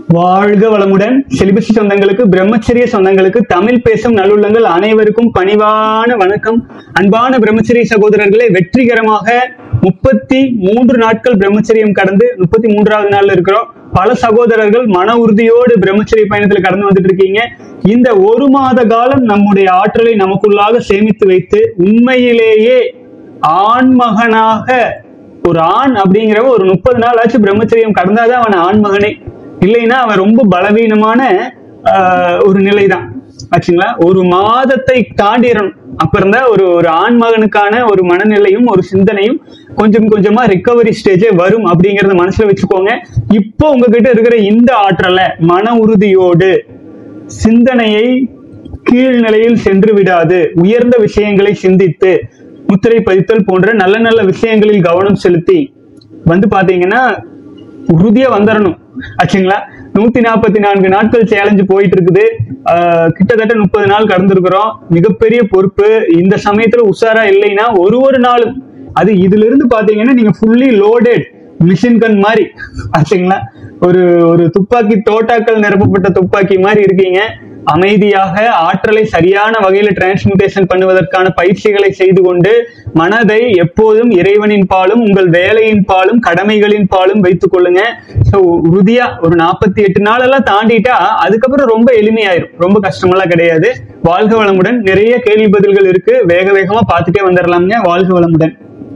வாழ்க வளமுடன் செலிபசி சொந்தங்களுக்கு பிரம்மச்சரிய சொந்தங்களுக்கு தமிழ் பேசும் நல்லுள்ளங்கள் அனைவருக்கும் பணிவான வணக்கம் அன்பான பிரம்மச்சரிய சகோதரர்களே வெற்றிகரமாக முப்பத்தி மூன்று நாட்கள் பிரம்மச்சரியம் கடந்து முப்பத்தி மூன்றாவது நாள்ல இருக்கிறோம் பல சகோதரர்கள் மன உறுதியோடு பிரம்மச்சரிய பயணத்துல கடந்து வந்துட்டு இருக்கீங்க இந்த ஒரு மாத காலம் நம்முடைய ஆற்றலை நமக்குள்ளாக சேமித்து வைத்து உண்மையிலேயே ஆண்மகனாக ஒரு ஆண் அப்படிங்கிறவன் ஒரு முப்பது நாள் ஆச்சு பிரம்மச்சரியம் கடந்தாதான் அவன் ஆண்மகனே இல்லைன்னா அவன் ரொம்ப பலவீனமான ஆஹ், ஒரு நிலைதான் ஆச்சுங்களா ஒரு மாதத்தை தாண்டிடணும் அப்ப இருந்தா ஒரு ஒரு ஆண்மகனுக்கான ஒரு மனநிலையும் ஒரு சிந்தனையும் கொஞ்சம் கொஞ்சமா ரிகவரி ஸ்டேஜே வரும் அப்படிங்கறத மனசுல வச்சுக்கோங்க இப்போ உங்ககிட்ட இருக்கிற இந்த ஆற்றலை மன உறுதியோடு சிந்தனையை கீழ்நிலையில் சென்று விடாது உயர்ந்த விஷயங்களை சிந்தித்து முத்திரை பதித்தல் போன்ற நல்ல நல்ல விஷயங்களில் கவனம் செலுத்தி வந்து பாத்தீங்கன்னா உறுதியா வந்துடணும் ஆச்சுங்களா நூத்தி நாற்பத்தி நான்கு நாட்கள் சேலஞ்சு போயிட்டு இருக்குது ஆஹ் கிட்டத்தட்ட முப்பது நாள் கடந்திருக்கிறோம் மிகப்பெரிய பொறுப்பு இந்த சமயத்துல உஷாரா இல்லைன்னா ஒரு ஒரு நாளும் அது இதுல இருந்து பாத்தீங்கன்னா நீங்க ஃபுல்லி லோடட் மிஷின் கன் மாதிரி ஆச்சுங்களா ஒரு ஒரு துப்பாக்கி தோட்டாக்கள் நிரப்பப்பட்ட துப்பாக்கி மாதிரி இருக்கீங்க அமைதியாக ஆற்றலை சரியான வகையில டிரான்ஸ்மியூட்டேஷன் பண்ணுவதற்கான பயிற்சிகளை செய்து கொண்டு மனதை எப்போதும் இறைவனின் பாலும் உங்கள் வேலையின் பாலும் கடமைகளின் பாலும் வைத்துக் கொள்ளுங்க ஸோ உறுதியா ஒரு நாற்பத்தி எட்டு நாளெல்லாம் தாண்டிட்டா அதுக்கப்புறம் ரொம்ப எளிமையாயிரும் ரொம்ப கஷ்டமெல்லாம் கிடையாது வாழ்க வளமுடன் நிறைய கேள்வி பதில்கள் இருக்கு வேக வேகமா பார்த்துட்டே வந்துடலாம்ங்க வாழ்க வளமுடன்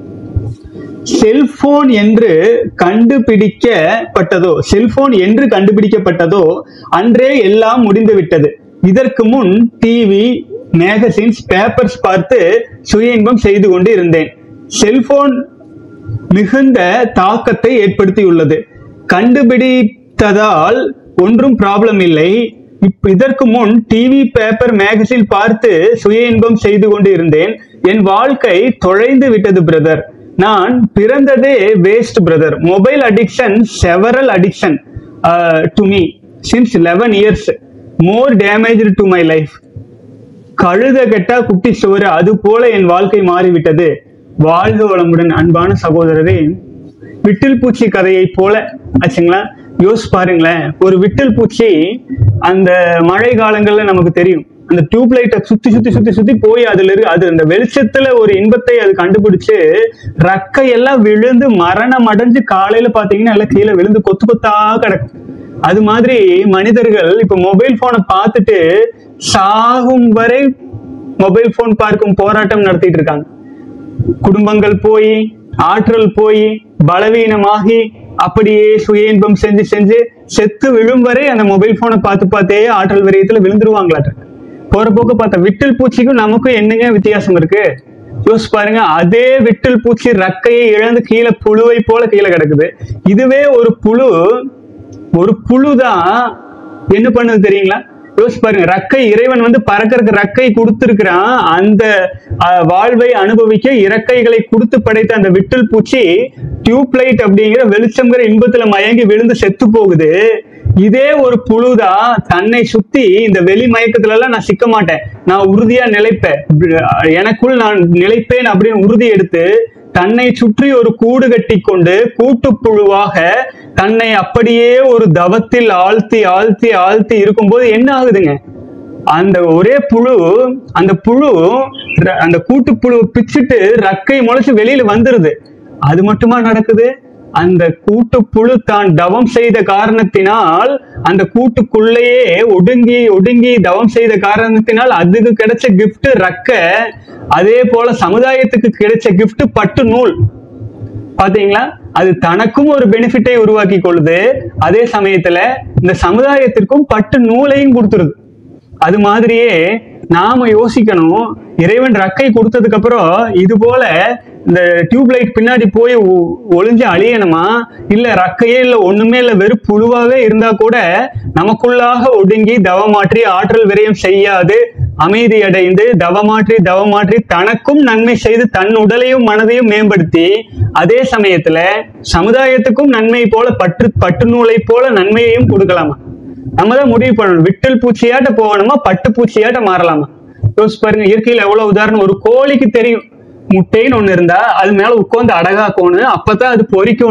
செல்போன் என்று கண்டுபிடிக்கப்பட்டதோ செல்போன் என்று கண்டுபிடிக்கப்பட்டதோ அன்றே எல்லாம் முடிந்து விட்டது இதற்கு முன் டிவி மேகசின்ஸ் பேப்பர்ஸ் பார்த்து சுய இன்பம் செய்து கொண்டு இருந்தேன் செல்போன் மிகுந்த தாக்கத்தை ஏற்படுத்தியுள்ளது கண்டுபிடித்ததால் ஒன்றும் ப்ராப்ளம் இல்லை இப்ப இதற்கு முன் டிவி பேப்பர் மேகசின் பார்த்து சுய இன்பம் செய்து கொண்டு இருந்தேன் என் வாழ்க்கை தொலைந்து விட்டது பிரதர் நான் பிறந்ததே waste brother mobile addiction several addiction to me since eleven years more damage to my life கழுத கெட்டா குட்டி சோறு அது போல என் வாழ்க்கை மாறிவிட்டது வாழ்க வளமுடன் அன்பான சகோதரரே விட்டில் பூச்சி கதையை போல ஆச்சுங்களா யோசிச்சு பாருங்களேன் ஒரு விட்டில் பூச்சி அந்த மழை காலங்கள்ல நமக்கு தெரியும் அந்த டியூப் லைட்டை சுத்தி சுத்தி சுத்தி சுத்தி போய் அதுல இருக்கு அது அந்த வெளிச்சத்துல ஒரு இன்பத்தை அது கண்டுபிடிச்சு ரக்கையெல்லாம் விழுந்து மரணம் அடைஞ்சு காலையில பாத்தீங்கன்னா எல்லாம் கீழே விழுந்து கொத்து கொத்தா கிடக்கும் அது மாதிரி மனிதர்கள் இப்ப மொபைல் போனை பார்த்துட்டு சாகும் வரை மொபைல் போன் பார்க்கும் போராட்டம் நடத்திட்டு இருக்காங்க குடும்பங்கள் போய் ஆற்றல் போய் பலவீனமாகி அப்படியே சுய இன்பம் செஞ்சு செஞ்சு செத்து விழும் வரை அந்த மொபைல் போனை பார்த்து பார்த்தே ஆற்றல் விரயத்துல விழுந்துருவாங்களாட்ட போற போக்க பார்த்த விட்டில் பூச்சிக்கும் நமக்கும் என்னங்க வித்தியாசம் இருக்கு யோசிச்சு பாருங்க அதே விட்டில் பூச்சி ரக்கையை இழந்து கீழே புழுவை போல கீழே கிடக்குது இதுவே ஒரு புழு ஒரு புழுதான் என்ன பண்ணுது தெரியுங்களா யோசிச்சு பாருங்க ரக்கை இறைவன் வந்து பறக்கறதுக்கு ரக்கை கொடுத்திருக்கிறான் அந்த அஹ், வாழ்வை அனுபவிக்க இறக்கைகளை கொடுத்து படைத்த அந்த விட்டில் பூச்சி டியூப் லைட் அப்படிங்கிற வெளிச்சம்ங்கிற இன்பத்துல மயங்கி விழுந்து செத்து போகுது இதே ஒரு புழுதான் தன்னை சுத்தி இந்த வெளி மயக்கத்துல எல்லாம் நான் சிக்க மாட்டேன் நான் உறுதியா நிலைப்பேன் எனக்குள் நான் நிலைப்பேன் அப்படின்னு உறுதி எடுத்து தன்னை சுற்றி ஒரு கூடு கட்டி கொண்டு கூட்டுப்புழுவாக தன்னை அப்படியே ஒரு தவத்தில் ஆழ்த்தி ஆழ்த்தி ஆழ்த்தி இருக்கும்போது என்ன ஆகுதுங்க அந்த ஒரே புழு அந்த புழு ர- அந்த கூட்டுப்புழுவை பிச்சுட்டு ரக்கை முளைச்சு வெளியில வந்துருது அது மட்டுமா நடக்குது அந்த கூட்டுப்புழு தான் தவம் செய்த காரணத்தினால் அந்த கூட்டுக்குள்ளேயே ஒடுங்கி ஒடுங்கி தவம் செய்த காரணத்தினால் அதுக்கு கிடைச்ச gift ரக்க அதே போல சமுதாயத்துக்கு கிடைச்ச gift பட்டு நூல் பாத்தீங்களா அது தனக்கும் ஒரு பெனிஃபிட்டை உருவாக்கி கொள்ளுது அதே சமயத்துல இந்த சமுதாயத்திற்கும் பட்டு நூலையும் கொடுத்துருது அது மாதிரியே நாம யோசிக்கணும் இறைவன் ரக்கை கொடுத்ததுக்கு அப்புறம் இது போல இந்த டியூப் லைட் பின்னாடி போய் ஒ- ஒளிஞ்சு அழியணுமா இல்ல ரக்கையே இல்ல ஒண்ணுமே இல்ல வெறும் புழுவாவே இருந்தா கூட நமக்குள்ளாக ஒடுங்கி தவமாற்றி ஆற்றல் விரயம் செய்யாது அமைதி அடைந்து தவமாற்றி தவமாற்றி தனக்கும் நன்மை செய்து தன் உடலையும் மனதையும் மேம்படுத்தி அதே சமயத்துல சமுதாயத்துக்கும் நன்மை போல பற்று பட்டு நூலை போல நன்மையையும் கொடுக்கலாமா நம்ம தான் முடிவு பண்ணணும் விட்டல் பூச்சியாட்ட போகணுமா பட்டு பூச்சியாட்ட மாறலாமா யோசிச்சு பாருங்க இயற்கையில எவ்வளவு உதாரணம் ஒரு கோழிக்கு தெரியும் முட்டைன்னு ஒண்ணு இருந்தா அது மேல உட்கார்ந்து அடகாக்கணும் அப்பதான் அது பொரிக்கணும்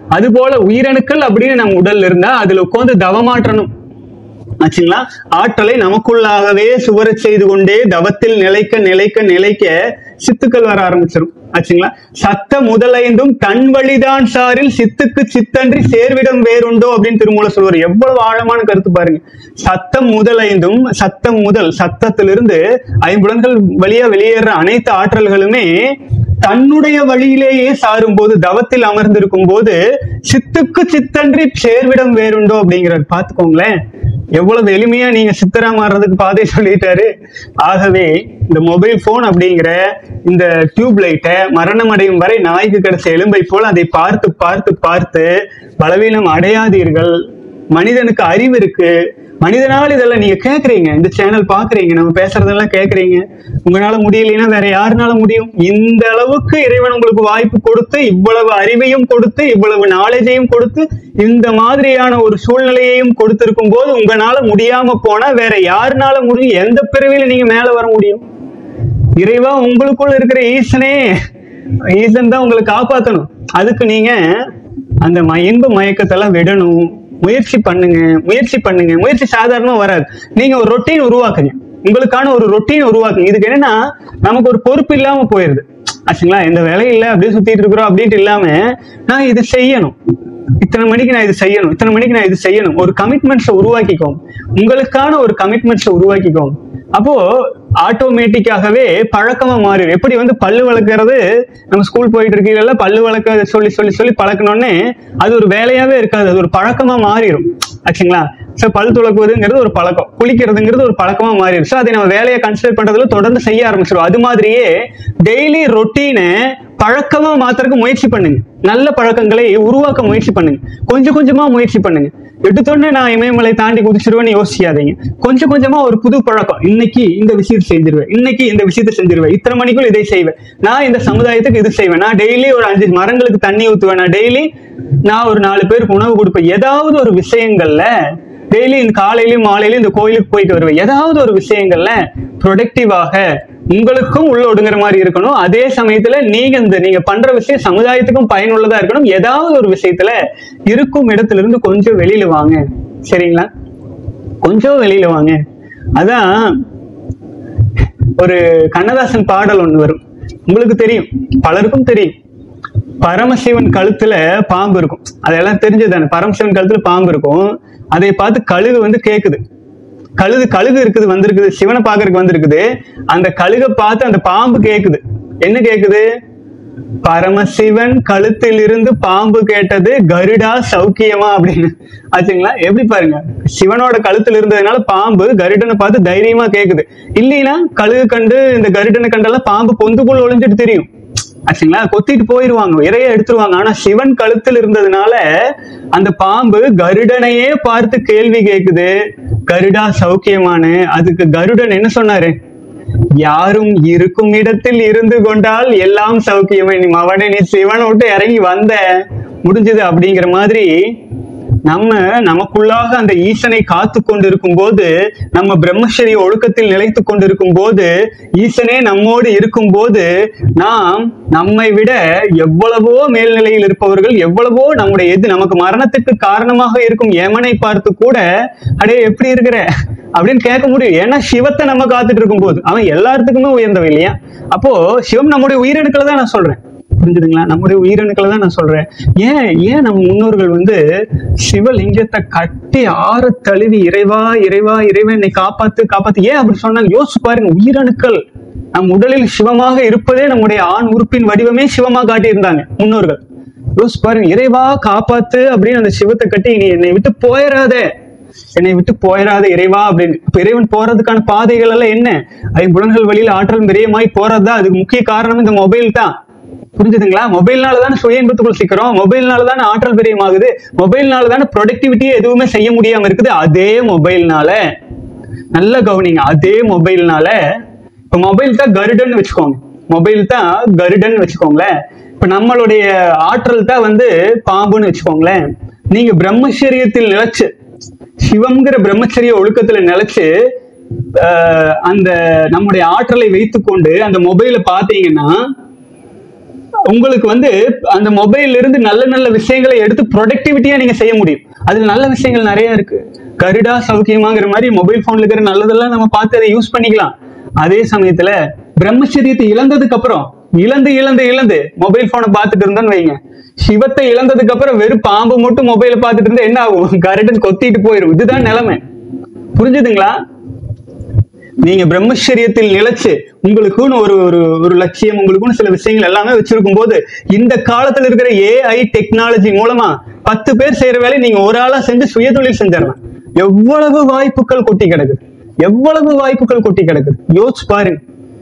அது போல உயிரணுக்கள் அப்படின்னு நம்ம உடல்ல இருந்தா அதுல உட்காந்து தவமாற்றணும் ஆச்சுங்களா ஆற்றலை நமக்குள்ளாகவே சுவரச் செய்து கொண்டே தவத்தில் நிலைக்க நிலைக்க நிலைக்க சித்துக்கள் வர ஆரம்பிச்சிடும் ஆச்சுங்களா சத்த முதலைந்தும் தன் வழிதான் சாரில் சித்துக்கு சித்தன்றி சேர்விடம் வேறுண்டோ அப்படின்னு திருமூல சொல்வார் எவ்வளவு ஆழமான கருத்து பாருங்க சத்தம் முதலைந்தும் சத்தம் முதல் சத்தத்திலிருந்து ஐம்புலன்கள் வழியா வெளியேற அனைத்து ஆற்றல்களுமே தன்னுடைய வழியிலேயே சாரும் போது தவத்தில் அமர்ந்திருக்கும் போது சித்துக்கு சித்தன்றி சேர்விடம் வேறுண்டோ அப்படிங்கிறார் பாத்துக்கோங்களேன் எவ்வளவு எளிமையா நீங்க சித்தரா மாறுறதுக்கு பாதை சொல்லிட்டாரு ஆகவே இந்த மொபைல் போன் அப்படிங்கிற இந்த டியூப் லைட்டை மரணம் அடையும் வரை நாய்க்கு கிடைச்ச எலும்பை போல அதை பார்த்து பார்த்து பார்த்து பலவீனம் அடையாதீர்கள் மனிதனுக்கு அறிவு இருக்கு மனிதனால் இதெல்லாம் நீங்க கேக்குறீங்க இந்த சேனல் பாக்குறீங்க நம்ம பேசுறதெல்லாம் கேக்குறீங்க உங்களால முடியலைன்னா வேற யாருனால முடியும் இந்த அளவுக்கு இறைவன் உங்களுக்கு வாய்ப்பு கொடுத்து இவ்வளவு அறிவையும் கொடுத்து இவ்வளவு நாலேஜையும் கொடுத்து இந்த மாதிரியான ஒரு சூழ்நிலையையும் கொடுத்திருக்கும் போது உங்களால முடியாம போனா வேற யாருனால முடியும் எந்த பிறவியில நீங்க மேல வர முடியும் இறைவா உங்களுக்குள்ள இருக்கிற ஈசனே ஈசன் தான் உங்களை காப்பாத்தணும் அதுக்கு நீங்க அந்த ம- இன்ப மயக்கத்தெல்லாம் விடணும் முயற்சி பண்ணுங்க முயற்சி பண்ணுங்க முயற்சி சாதாரணமா வராது நீங்க ஒரு ரொட்டீன் உருவாக்குங்க உங்களுக்கான ஒரு ரொட்டீன் உருவாக்குங்க இதுக்கு என்னன்னா நமக்கு ஒரு பொறுப்பு இல்லாம போயிருது ஆச்சுங்களா இந்த வேலை இல்லை அப்படியே சுத்திட்டு இருக்கிறோம் அப்படின்ட்டு இல்லாம நான் இது செய்யணும் இத்தனை மணிக்கு நான் இது செய்யணும் இத்தனை மணிக்கு நான் இது செய்யணும் ஒரு கமிட்மெண்ட்ஸை உருவாக்கிக்கோங்க உங்களுக்கான ஒரு கமிட்மெண்ட்ஸை உருவாக்கிக்கோங்க அப்போ ஆட்டோமேட்டிக்காகவே பழக்கமா மாறிடும் எப்படி வந்து பல்லு வளர்க்கறது நம்ம ஸ்கூல் போயிட்டு இருக்கீங்கல்ல பல்லு வளர்க்க சொல்லி சொல்லி சொல்லி பழக்கணும்னே அது ஒரு வேலையாவே இருக்காது அது ஒரு பழக்கமா மாறிடும் ஆச்சுங்களா சோ பல் துளக்குவதுங்கிறது ஒரு பழக்கம் குளிக்கிறதுங்கிறது ஒரு பழக்கமா மாறிடும் சோ அதை நம்ம வேலையை கன்சிடர் பண்றதுல தொடர்ந்து செய்ய ஆரம்பிச்சிடும் அது மாதிரியே டெய்லி ரொட்டீனை பழக்கமா மாத்துறதுக்கு முயற்சி பண்ணுங்க நல்ல பழக்கங்களை உருவாக்க முயற்சி பண்ணுங்க கொஞ்சம் கொஞ்சமா முயற்சி பண்ணுங்க எடுத்தோடனே நான் இமயமலை தாண்டி குதிச்சிருவேன்னு யோசிக்காதீங்க கொஞ்சம் கொஞ்சமா ஒரு புது பழக்கம் இன்னைக்கு இந்த விஷயத்தை செஞ்சிருவேன் இன்னைக்கு இந்த விஷயத்தை செஞ்சிருவேன் இத்தனை மணிக்குள் இதை செய்வேன் நான் இந்த சமுதாயத்துக்கு இது செய்வேன் நான் டெய்லி ஒரு அஞ்சு மரங்களுக்கு தண்ணி ஊத்துவேன் நான் டெய்லி நான் ஒரு நாலு பேருக்கு உணவு கொடுப்பேன் ஏதாவது ஒரு விஷயங்கள்ல டெய்லி இந்த காலையிலயும் மாலையிலயும் இந்த கோயிலுக்கு போயிட்டு வருவேன் ஏதாவது ஒரு விஷயங்கள்ல ப்ரொடக்டிவாக உங்களுக்கும் உள்ள ஒடுங்குற மாதிரி இருக்கணும் அதே சமயத்துல நீங்க இந்த நீங்க பண்ற விஷயம் சமுதாயத்துக்கும் பயனுள்ளதா இருக்கணும் ஏதாவது ஒரு விஷயத்துல இருக்கும் இடத்துல இருந்து கொஞ்சம் வெளியில வாங்க சரிங்களா கொஞ்சம் வெளியில வாங்க அதான் ஒரு கண்ணதாசன் பாடல் ஒண்ணு வரும் உங்களுக்கு தெரியும் பலருக்கும் தெரியும் பரமசிவன் கழுத்துல பாம்பு இருக்கும் அதெல்லாம் தெரிஞ்சதுதானே பரமசிவன் கழுத்துல பாம்பு இருக்கும் அதை பார்த்து கழுகு வந்து கேக்குது கழுகு கழுகு இருக்குது வந்திருக்குது சிவனை பாக்குறதுக்கு வந்திருக்குது அந்த கழுகை பார்த்து அந்த பாம்பு கேக்குது என்ன கேக்குது பரமசிவன் கழுத்தில் இருந்து பாம்பு கேட்டது கருடா சௌக்கியமா அப்படின்னு ஆச்சுங்களா எப்படி பாருங்க சிவனோட கழுத்துல இருந்ததுனால பாம்பு கருடனை பார்த்து தைரியமா கேக்குது இல்லைன்னா கழுகு கண்டு இந்த கருடனை கண்டெல்லாம் பாம்பு பொந்துக்குள்ள ஒளிஞ்சிட்டு தெரியும் ஆச்சுங்களா கொத்திட்டு போயிருவாங்க இறைய எடுத்துருவாங்க ஆனா சிவன் கழுத்தில் இருந்ததுனால அந்த பாம்பு கருடனையே பார்த்து கேள்வி கேக்குது கருடா சௌக்கியமானு அதுக்கு கருடன் என்ன சொன்னாரு யாரும் இருக்கும் இடத்தில் இருந்து கொண்டால் எல்லாம் சௌக்கியமே நீ அவனை நீ சிவனை விட்டு இறங்கி வந்த முடிஞ்சது அப்படிங்கிற மாதிரி நம்ம நமக்குள்ளாக அந்த ஈசனை காத்து கொண்டிருக்கும் போது நம்ம பிரம்மச்சரிய ஒழுக்கத்தில் நிலைத்து கொண்டிருக்கும் போது ஈசனே நம்மோடு இருக்கும் போது நாம் நம்மை விட எவ்வளவோ மேல்நிலையில் இருப்பவர்கள் எவ்வளவோ நம்முடைய எது நமக்கு மரணத்துக்கு காரணமாக இருக்கும் யமனை பார்த்து கூட அடே எப்படி இருக்கிற அப்படின்னு கேட்க முடியும் ஏன்னா சிவத்தை நம்ம காத்துட்டு இருக்கும் போது அவன் எல்லாத்துக்குமே உயர்ந்தவன் இல்லையா அப்போ சிவம் நம்முடைய உயிரணுக்களை தான் நான் சொல்றேன் புரிஞ்சுதுங்களா நம்முடைய உயிரணுக்களை தான் நான் சொல்றேன் ஏன் ஏன் நம்ம முன்னோர்கள் வந்து சிவலிங்கத்தை கட்டி ஆற தழுவி இறைவா இறைவா இறைவன் என்னை காப்பாத்து காப்பாத்து ஏன் அப்படி சொன்னாங்க யோசிச்சு பாருங்க உயிரணுக்கள் நம் உடலில் சிவமாக இருப்பதே நம்முடைய ஆண் உறுப்பின் வடிவமே சிவமா காட்டியிருந்தாங்க முன்னோர்கள் யோசிச்சு பாருங்க இறைவா காப்பாத்து அப்படின்னு அந்த சிவத்தை கட்டி நீ என்னை விட்டு போயிடாதே என்னை விட்டு போயிடாத இறைவா அப்படின்னு இப்ப இறைவன் போறதுக்கான பாதைகள் எல்லாம் என்ன ஐம்புலன்கள் வழியில் ஆற்றல் விரயமாய் போறதுதான் அதுக்கு முக்கிய காரணம் இந்த மொபைல் தான் புரிஞ்சுதுங்களா மொபைல்னால தானே சுய இன்பத்துக்குள் சிக்கிறோம் மொபைல்னால தானே ஆற்றல் விரயமாகுது மொபைல்னால தானே ப்ரொடக்டிவிட்டியே எதுவுமே செய்ய முடியாம இருக்குது அதே மொபைல்னால நல்ல கவனிங்க அதே மொபைல்னால இப்ப மொபைல் தான் கருடன் வச்சுக்கோங்க மொபைல் தான் கருடன் வச்சுக்கோங்களேன் இப்ப நம்மளுடைய ஆற்றல் தான் வந்து பாம்புன்னு வச்சுக்கோங்களேன் நீங்க பிரம்மச்சரியத்தில் நிலைச்சு சிவம்ங்கிற பிரம்மச்சரிய ஒழுக்கத்துல நிலைச்சு ஆஹ் அந்த நம்முடைய ஆற்றலை வைத்துக்கொண்டு அந்த மொபைலை பார்த்தீங்கன்னா உங்களுக்கு வந்து அந்த மொபைல்ல இருந்து நல்ல நல்ல விஷயங்களை எடுத்து ப்ரொடக்டிவிட்டியா நீங்க செய்ய முடியும் அதுல நல்ல விஷயங்கள் நிறைய இருக்கு கருடா சௌக்கியமாங்கிற மாதிரி மொபைல் போன்ல இருக்கிற நல்லதெல்லாம் நம்ம பார்த்து அதை யூஸ் பண்ணிக்கலாம் அதே சமயத்துல பிரம்மச்சரியத்தை இழந்ததுக்கு அப்புறம் இழந்து இழந்து இழந்து மொபைல் போனை பார்த்துட்டு இருந்தோன்னு வைங்க சிவத்தை இழந்ததுக்கு அப்புறம் வெறும் பாம்பு மட்டும் மொபைல பார்த்துட்டு இருந்தா என்ன ஆகும் கருடன் கொத்திட்டு போயிடும் இதுதான் நிலைமை புரிஞ்சுதுங்களா நீங்க பிரம்மச்சரியத்தில் நிலைச்சு உங்களுக்குன்னு ஒரு ஒரு ஒரு லட்சியம் உங்களுக்குன்னு சில விஷயங்கள் எல்லாமே வச்சிருக்கும் போது இந்த காலத்துல இருக்கிற ஏஐ டெக்னாலஜி மூலமா பத்து பேர் செய்யற வேலையை நீங்க ஒரு ஆளா செஞ்சு சுயதொழில் செஞ்சிடலாம் எவ்வளவு வாய்ப்புகள் கொட்டி கிடக்குது எவ்வளவு வாய்ப்புகள் கொட்டி கிடக்குது யோசிச்சு பாருங்க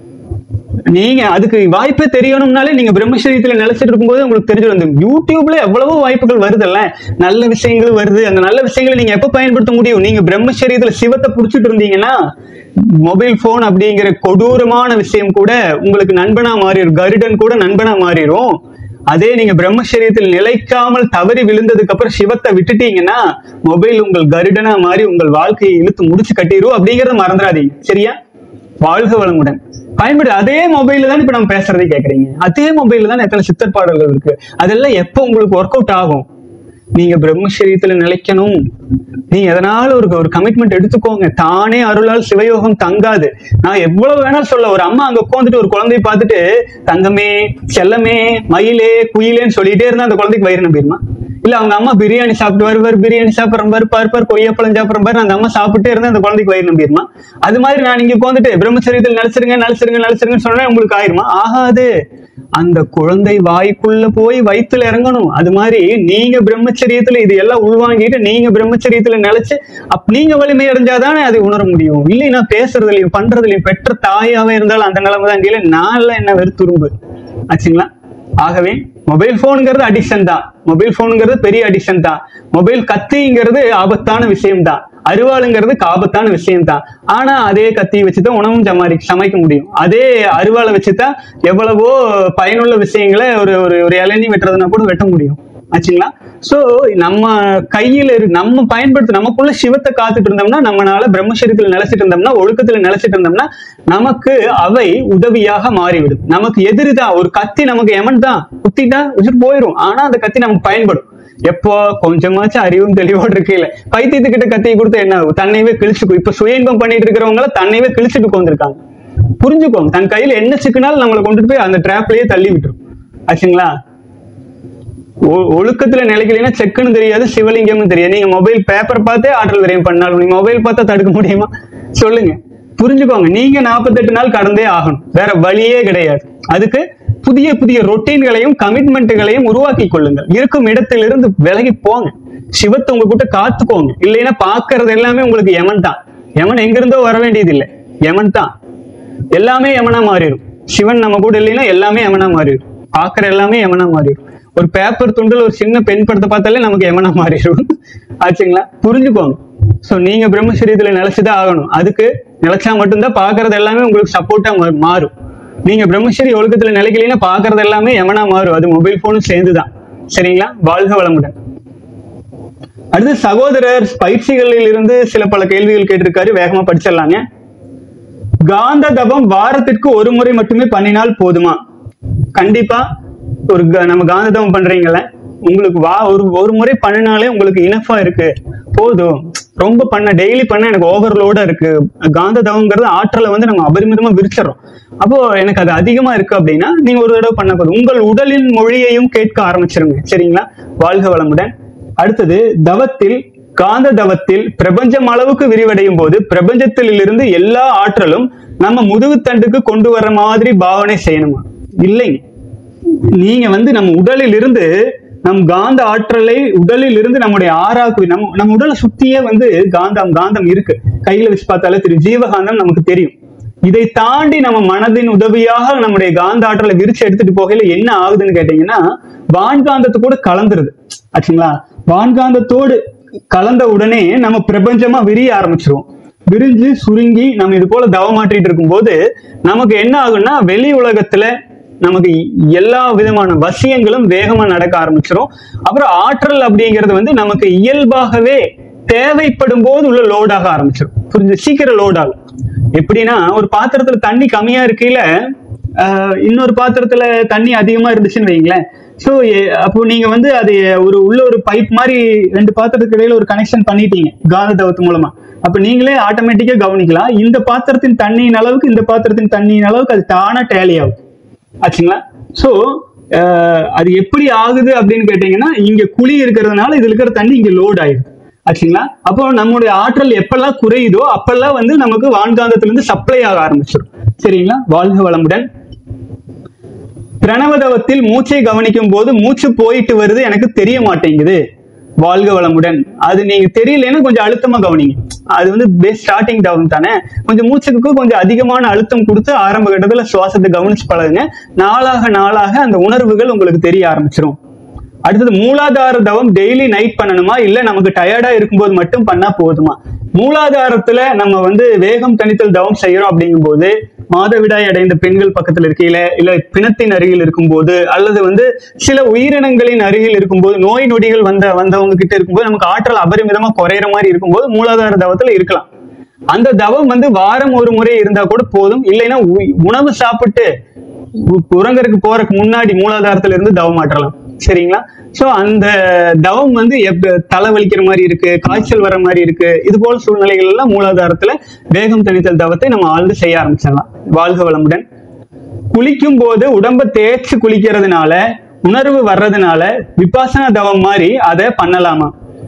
நீங்க அதுக்கு வாய்ப்பே தெரியணும்னாலே நீங்க பிரம்மச்சரியத்துல நிலைச்சிட்டு இருக்கும்போது உங்களுக்கு தெரிஞ்சு வந்து யூடியூப்ல எவ்வளவோ வாய்ப்புகள் வருதுல்ல நல்ல விஷயங்கள் வருது அந்த நல்ல விஷயங்களை நீங்க எப்ப பயன்படுத்த முடியும் நீங்க பிரம்மச்சரியத்துல சிவத்தை புடிச்சிட்டு இருந்தீங்கன்னா மொபைல் போன் அப்படிங்கிற கொடூரமான விஷயம் கூட உங்களுக்கு நண்பனா மாறிடும் கருடன் கூட நண்பனா மாறிடும் அதே நீங்க பிரம்மச்சரியத்தில் நிலைக்காமல் தவறி விழுந்ததுக்கு அப்புறம் சிவத்தை விட்டுட்டீங்கன்னா மொபைல் உங்கள் கருடனா மாறி உங்கள் வாழ்க்கையை இழுத்து முடிச்சு கட்டிடும் அப்படிங்கறத மறந்துடாதீங்க சரியா வாழ்க வளமுடன் பயன்படு அதே மொபைல்ல தான் இப்ப நம்ம பேசுறதை கேக்குறீங்க அதே மொபைல்ல தான் எத்தனை சித்தர் பாடல்கள் இருக்கு அதெல்லாம் எப்போ உங்களுக்கு ஒர்க் அவுட் ஆகும் நீங்க பிரம்மச்சரியத்துல நிலைக்கணும் நீங்க எதனால ஒரு ஒரு கமிட்மெண்ட் எடுத்துக்கோங்க தானே அருளால் சிவயோகம் தங்காது நான் எவ்வளவு வேணாலும் சொல்ல ஒரு அம்மா அங்க உட்காந்துட்டு ஒரு குழந்தைய பார்த்துட்டு தங்கமே செல்லமே மயிலே குயிலேன்னு சொல்லிட்டே இருந்தா அந்த குழந்தைக்கு வயிறு நம்பிடுமா இல்ல அவங்க அம்மா பிரியாணி சாப்பிட்டு வருவார் பிரியாணி சாப்பிட்றோம் பாரு பார்ப்பார் கொய்யாப்பழம் சாப்பிட்றோம் பாரு அந்த அம்மா சாப்பிட்டே இருந்தா அந்த குழந்தைக்கு வயிறு நம்பிடுமா அது மாதிரி நான் இங்க உட்காந்துட்டு பிரம்மச்சரியத்தில் நினைச்சிருங்க நினைச்சிருங்க நினைச்சிருங்கன்னு சொன்னா உங்களுக்கு ஆயிருமா ஆகாது அந்த குழந்தை வாய்க்குள்ள போய் வயித்துல இறங்கணும் அது மாதிரி நீங்க பிரம்மச்சரியத்துல இது எல்லாம் உள்வாங்கிட்டு நீங்க பிரம்மச்சரியத்துல நிலைச்சு அப் நீங்க வலிமை அடைஞ்சாதானே அதை உணர முடியும் இல்லைன்னா பேசுறதுலயும் பண்றதுலயும் பெற்ற தாயாவே இருந்தாலும் அந்த நிலைமை தான் கீழே நான் எல்லாம் என்ன வெறுத்துரும்பு ஆச்சுங்களா ஆகவே மொபைல் போனுங்கிறது அடிக்ஷன் தான் மொபைல் போனுங்கிறது பெரிய அடிக்ஷன் தான் மொபைல் கத்திங்கிறது ஆபத்தான விஷயம் தான் அருவாளுங்கிறது ஆபத்தான விஷயம் தான் ஆனா அதே கத்தியை வச்சுதான் உணவும் சமாளி சமைக்க முடியும் அதே அருவாளை வச்சுதான் எவ்வளவோ பயனுள்ள விஷயங்களை ஒரு ஒரு ஒரு இளநீ வெட்டுறதுனா கூட வெட்ட முடியும் ஆச்சுங்களா சோ நம்ம கையில இரு நம்ம பயன்படுத்த நமக்குள்ள சிவத்தை காத்துட்டு இருந்தோம்னா நம்மளால பிரம்மச்சரியத்துல நிலைச்சிட்டு இருந்தோம்னா ஒழுக்கத்துல நிலைச்சிட்டு இருந்தோம்னா நமக்கு அவை உதவியாக மாறிவிடும் நமக்கு எதிரிதான் ஒரு கத்தி நமக்கு எமன் தான் குத்திட்டா உயிர் போயிடும் ஆனா அந்த கத்தி நமக்கு பயன்படும் எப்போ கொஞ்சமாச்சும் அறிவும் தெளிவோடு இருக்கையில பைத்தியத்துக்கிட்ட கத்தியை கொடுத்து என்ன ஆகும் தன்னையவே கிழிச்சுக்கும் இப்ப சுயங்கம் பண்ணிட்டு இருக்கிறவங்கள தன்னையவே கிழிச்சுட்டு உட்காந்துருக்காங்க புரிஞ்சுக்கோங்க தன் கையில என்ன சிக்கினாலும் நம்மளை கொண்டுட்டு போய் அந்த ட்ராப்லயே தள்ளி விட்டுரும் ஆச்சுங்களா ஒ- ஒழுக்கத்துல நிலைக்கலைன்னா செக்குன்னு தெரியாது சிவலிங்கம்னு தெரியாது நீங்க மொபைல் பேப்பர் பார்த்தே ஆற்றல் விரயம் பண்ணாலும் நீங்க மொபைல் பார்த்தா தடுக்க முடியுமா சொல்லுங்க புரிஞ்சுக்கோங்க நீங்க 48 நாள் கடந்தே ஆகணும் வேற வழியே கிடையாது அதுக்கு புதிய புதிய ரொட்டீன்களையும் கமிட்மெண்ட்டுகளையும் உருவாக்கி கொள்ளுங்கள் இருக்கும் இடத்திலிருந்து விலகி போங்க சிவத்தை உங்க கிட்ட காத்துக்கோங்க இல்லைன்னா பாக்குறது எல்லாமே உங்களுக்கு யமன் தான் யமன் எங்கிருந்தோ வர வேண்டியது இல்லை யமன் தான் எல்லாமே யமனா மாறிடும் சிவன் நம்ம கூட இல்லைன்னா எல்லாமே யமனா மாறிடும் பாக்குற எல்லாமே யமனா மாறிடும் ஒரு பேப்பர் துண்டுல ஒரு சின்ன பெண் படத்தை பார்த்தாலே நமக்கு யமனா மாறிடும் ஆச்சுங்களா புரிஞ்சுக்கோங்க சோ நீங்க பிரம்மச்சரியத்துல நிலைச்சுதான் ஆகணும் அதுக்கு நிலைச்சா மட்டும்தான் பாக்குறது எல்லாமே உங்களுக்கு சப்போர்ட்டா மாறும் நீங்க பிரம்மச்சரிய ஒழுக்கத்துல நிலைக்கலைன்னா பாக்குறது எல்லாமே யமனா மாறும் அது மொபைல் போனும் சேர்ந்துதான் சரிங்களா வாழ்க வளமுடன் அடுத்து சகோதரர் பயிற்சிகளில் இருந்து சில பல கேள்விகள் கேட்டிருக்காரு வேகமா படிச்சிடலாங்க காந்த தபம் வாரத்திற்கு ஒரு முறை மட்டுமே பண்ணினால் போதுமா கண்டிப்பா ஒரு க- நம்ம காந்த தபம் பண்றீங்கல்ல உங்களுக்கு வா ஒரு ஒரு முறை பண்ணினாலே உங்களுக்கு இனஃபா இருக்கு போதும் ரொம்ப பண்ண டெய்லி பண்ண எனக்கு ஓவர்லோடா இருக்கு காந்த தவங்கிறது ஆற்றலை வந்து நம்ம அபரிமிதமா விரிச்சிடறோம் அப்போ எனக்கு அது அதிகமா இருக்கு அப்படின்னா நீங்க ஒரு தடவை பண்ண போதும் உங்கள் உடலின் மொழியையும் கேட்க ஆரம்பிச்சிருங்க சரிங்களா வாழ்க வளமுடன் அடுத்தது தவத்தில் காந்த தவத்தில் பிரபஞ்சம் அளவுக்கு விரிவடையும் போது பிரபஞ்சத்தில் இருந்து எல்லா ஆற்றலும் நம்ம முதுகுத்தண்டுக்கு கொண்டு வர மாதிரி பாவனை செய்யணுமா இல்லைங்க நீங்க வந்து நம்ம உடலில் இருந்து நம் காந்த ஆற்றலை உடலில் இருந்து நம்முடைய ஆறாக்கு நம்ம நம்ம உடலை சுத்தியே வந்து காந்தம் காந்தம் இருக்கு கையில வச்சு பார்த்தாலே தெரியும் ஜீவகாந்தம் நமக்கு தெரியும் இதை தாண்டி நம்ம மனதின் உதவியாக நம்முடைய காந்த ஆற்றலை விரிச்சு எடுத்துட்டு போகையில என்ன ஆகுதுன்னு கேட்டீங்கன்னா வான்காந்தத்து கூட கலந்துருது ஆச்சுங்களா வான்காந்தத்தோடு கலந்த உடனே நம்ம பிரபஞ்சமா விரிய ஆரம்பிச்சிருவோம் விரிஞ்சு சுருங்கி நம்ம இது போல தவமாற்றிட்டு இருக்கும்போது நமக்கு என்ன ஆகும்னா வெளி உலகத்துல நமக்கு எல்லா விதமான வசியங்களும் வேகமா நடக்க ஆரம்பிச்சிரும் அப்புறம் ஆற்றல் அப்படிங்கிறது வந்து நமக்கு இயல்பாகவே தேவைப்படும் போது உள்ள லோடாக ஆரம்பிச்சிடும் புரிஞ்சு சீக்கிரம் லோட் ஆகும் எப்படின்னா ஒரு பாத்திரத்துல தண்ணி கம்மியா இருக்கையில ஆஹ் இன்னொரு பாத்திரத்துல தண்ணி அதிகமா இருந்துச்சுன்னு வைங்களேன் ஸோ அப்போ நீங்க வந்து அது ஒரு உள்ள ஒரு பைப் மாதிரி ரெண்டு பாத்திரத்துக்கு இடையில ஒரு கனெக்ஷன் பண்ணிட்டீங்க காந்த தவத்து மூலமா அப்ப நீங்களே ஆட்டோமேட்டிக்கா கவனிக்கலாம் இந்த பாத்திரத்தின் தண்ணியின் அளவுக்கு இந்த பாத்திரத்தின் தண்ணியின் அளவுக்கு அது தானா டேலி ஆகும் ஆச்சுங்களா ஸோ அது எப்படி ஆகுது அப்படின்னு கேட்டீங்கன்னா இங்க குழி இருக்கிறதுனால இதுல இருக்கிற தண்ணி இங்க லோட் ஆயிடுது ஆச்சுங்களா அப்போ நம்மளுடைய ஆற்றல் எப்பெல்லாம் குறையுதோ அப்பெல்லாம் வந்து நமக்கு வான்காந்தத்திலிருந்து சப்ளை ஆக ஆரம்பிச்சிடும் சரிங்களா வாழ்க வளமுடன் பிரணவதவத்தில் மூச்சை கவனிக்கும் போது மூச்சு போயிட்டு வருது எனக்கு தெரிய மாட்டேங்குது வாழ்க வளமுடன் அது நீங்க தெரியலன்னா கொஞ்சம் அழுத்தமா கவனிங்க அது வந்து பேஸ் ஸ்டார்டிங் டவுன் தானே கொஞ்சம் மூச்சுக்கு கொஞ்சம் அதிகமான அழுத்தம் கொடுத்து ஆரம்ப கட்டத்துல சுவாசத்தை கவனிச்சு பழகுங்க நாளாக நாளாக அந்த உணர்வுகள் உங்களுக்கு தெரிய ஆரம்பிச்சிடும் அடுத்தது மூலாதார தவம் டெய்லி நைட் பண்ணணுமா இல்ல நமக்கு டயர்டா இருக்கும்போது மட்டும் பண்ணா போதுமா மூலாதாரத்துல நம்ம வந்து வேகம் தணித்தல் தவம் செய்யறோம் அப்படிங்கும்போது மாதவிடாய் அடைந்த பெண்கள் பக்கத்துல இருக்கையில இல்ல பிணத்தின் அருகில் இருக்கும்போது அல்லது வந்து சில உயிரினங்களின் அருகில் இருக்கும்போது நோய் நொடிகள் வந்த வந்தவங்க கிட்ட இருக்கும்போது நமக்கு ஆற்றல் அபரிமிதமா குறையிற மாதிரி இருக்கும்போது மூலாதார தவத்துல இருக்கலாம் அந்த தவம் வந்து வாரம் ஒரு முறை இருந்தா கூட போதும் இல்லைன்னா உ- உணவு சாப்பிட்டு உ- உறங்கறதுக்கு போறதுக்கு முன்னாடி மூலாதாரத்துல இருந்து தவம் மாற்றலாம் சரிங்களா சோ அந்த தவம் வந்து எப்ப தலை வலிக்கிற மாதிரி இருக்கு காய்ச்சல் வர மாதிரி இருக்கு இது போல சூழ்நிலைகள் எல்லாம் மூலாதாரத்துல வேகம் தணித்தல் தவத்தை நம்ம ஆழ்ந்து செய்ய ஆரம்பிச்சிடலாம் வாழ்க வளமுடன் குளிக்கும் போது உடம்ப தேய்ச்சு குளிக்கிறதுனால உணர்வு வர்றதுனால விபாசனா தவம் மாதிரி அதை பண்ணலாமா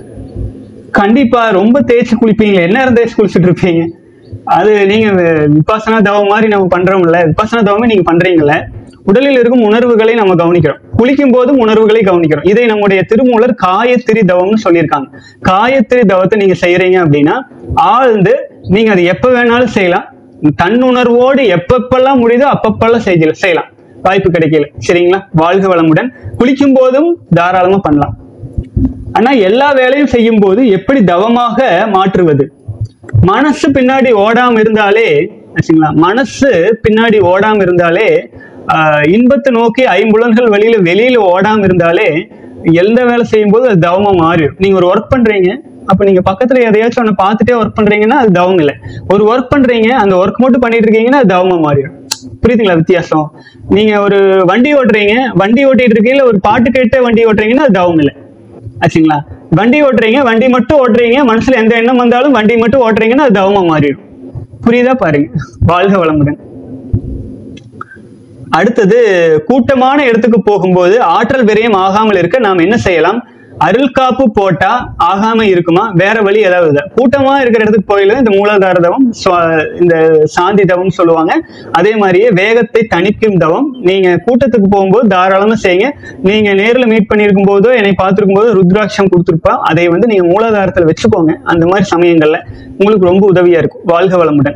கண்டிப்பா ரொம்ப தேய்ச்சி குளிப்பீங்க என்ன நேரம் தேய்ச்சி குளிச்சுட்டு இருப்பீங்க அது நீங்க விபாசனா தவம் மாதிரி நம்ம பண்றோம்ல விபாசனா தவமே நீங்க பண்றீங்கல்ல உடலில் இருக்கும் உணர்வுகளை நம்ம கவனிக்கிறோம் குளிக்கும் போதும் உணர்வுகளை கவனிக்கிறோம் இதை நம்முடைய திருமூலர் காயத்திரி தவம்னு சொல்லியிருக்காங்க காயத்திரி தவத்தை நீங்க செய்யறீங்க அப்படின்னா ஆழ்ந்து நீங்க அது எப்ப வேணாலும் செய்யலாம் தன்னுணர்வோடு எப்பப்பெல்லாம் முடியுதோ அப்பப்பெல்லாம் செய்ய செய்யலாம் வாய்ப்பு கிடைக்கல சரிங்களா வாழ்க வளமுடன் குளிக்கும் போதும் தாராளமா பண்ணலாம் ஆனா எல்லா வேலையும் செய்யும் போது எப்படி தவமாக மாற்றுவது மனசு பின்னாடி ஓடாம இருந்தாலே ஆச்சுங்களா மனசு பின்னாடி ஓடாம இருந்தாலே ஆஹ், இன்பத்தை நோக்கி ஐம்புலன்கள் வெளியில வெளியில ஓடாம இருந்தாலே எந்த வேலை செய்யும் போது அது தவமா மாறிடும் நீங்க ஒரு ஒர்க் பண்றீங்க அப்ப நீங்க பக்கத்துல எதையாச்சும் ஒண்ணு பார்த்துட்டே ஒர்க் பண்றீங்கன்னா அது தவம் இல்லை ஒரு ஒர்க் பண்றீங்க அந்த ஒர்க் மட்டும் பண்ணிட்டு இருக்கீங்கன்னா அது தவமா மாறிடும் புரியுதுங்களா வித்தியாசம் நீங்க ஒரு வண்டி ஓட்டுறீங்க வண்டி ஓட்டிட்டு இருக்கீங்க ஒரு பாட்டு கேட்டு வண்டி ஓட்டுறீங்கன்னா அது தவம் இல்லை ஆச்சுங்களா வண்டி ஓட்டுறீங்க வண்டி மட்டும் ஓட்டுறீங்க மனசுல எந்த எண்ணம் வந்தாலும் வண்டி மட்டும் ஓட்டுறீங்கன்னா அது தவமா மாறிடும் புரியுதா பாருங்க வாழ்க வளமுடன் அடுத்தது கூட்டமான இடத்துக்கு போகும்போது ஆற்றல் விரயம் ஆகாமல் இருக்க நாம் என்ன செய்யலாம் அருள் காப்பு போட்டா ஆகாம இருக்குமா வேற வழி ஏதாவது இல்ல. கூட்டமா இருக்கிற இடத்துக்கு போயில இந்த மூலாதார தவம் சுவா- இந்த சாந்தி தவம் சொல்லுவாங்க அதே மாதிரியே வேகத்தை தணிக்கும் தவம் நீங்க கூட்டத்துக்கு போகும்போது தாராளமா செய்யுங்க நீங்க நேர்ல மீட் பண்ணியிருக்கும் போதோ என்னை பார்த்திருக்கும் போதோ ருத்ராட்சம் கொடுத்துருப்பா அதை வந்து நீங்க மூலாதாரத்துல வச்சுக்கோங்க அந்த மாதிரி சமயங்கள்ல உங்களுக்கு ரொம்ப உதவியா இருக்கும் வாழ்க வளமுடன்